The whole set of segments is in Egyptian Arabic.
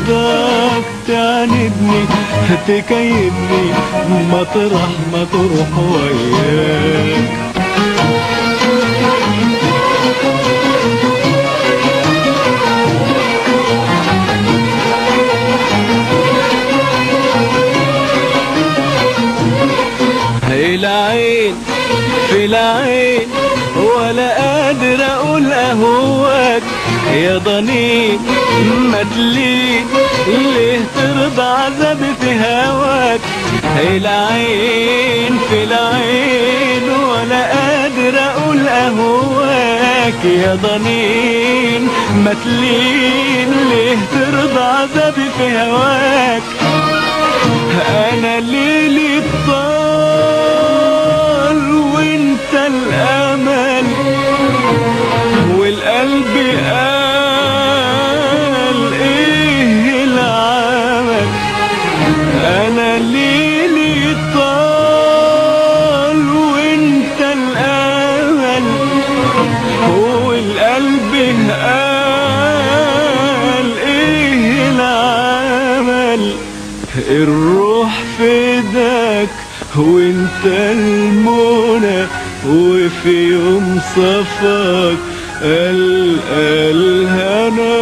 رضاك تعاندني تكيدني مطرح ما تروح وياك العين في العين ولا قادر اقول اهوك يا ضنين مدلين ليه ترضى عذابي في هواك العين في العين ولا قادر اقول اهواك يا ضنين متلين ليه ترضى عذابي في هواك انا ليلي طال وانت الامل والقلب قال ايه العمل انا ليلي طال وانت الامل والقلب قال ايه العمل الروح فداك وانت المنى وفي يوم صفاك ألقى الهنا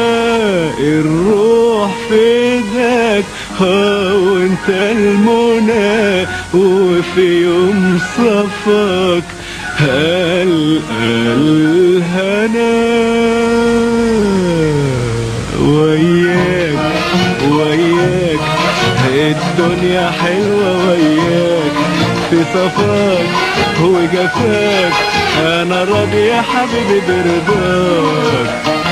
الروح فداك ها وانت المنى وفي يوم صفاك ألقى الهنا وياك وياك الدنيا حلوة وياك في صفاك وجفاك انا راضي يا حبيبي برضاك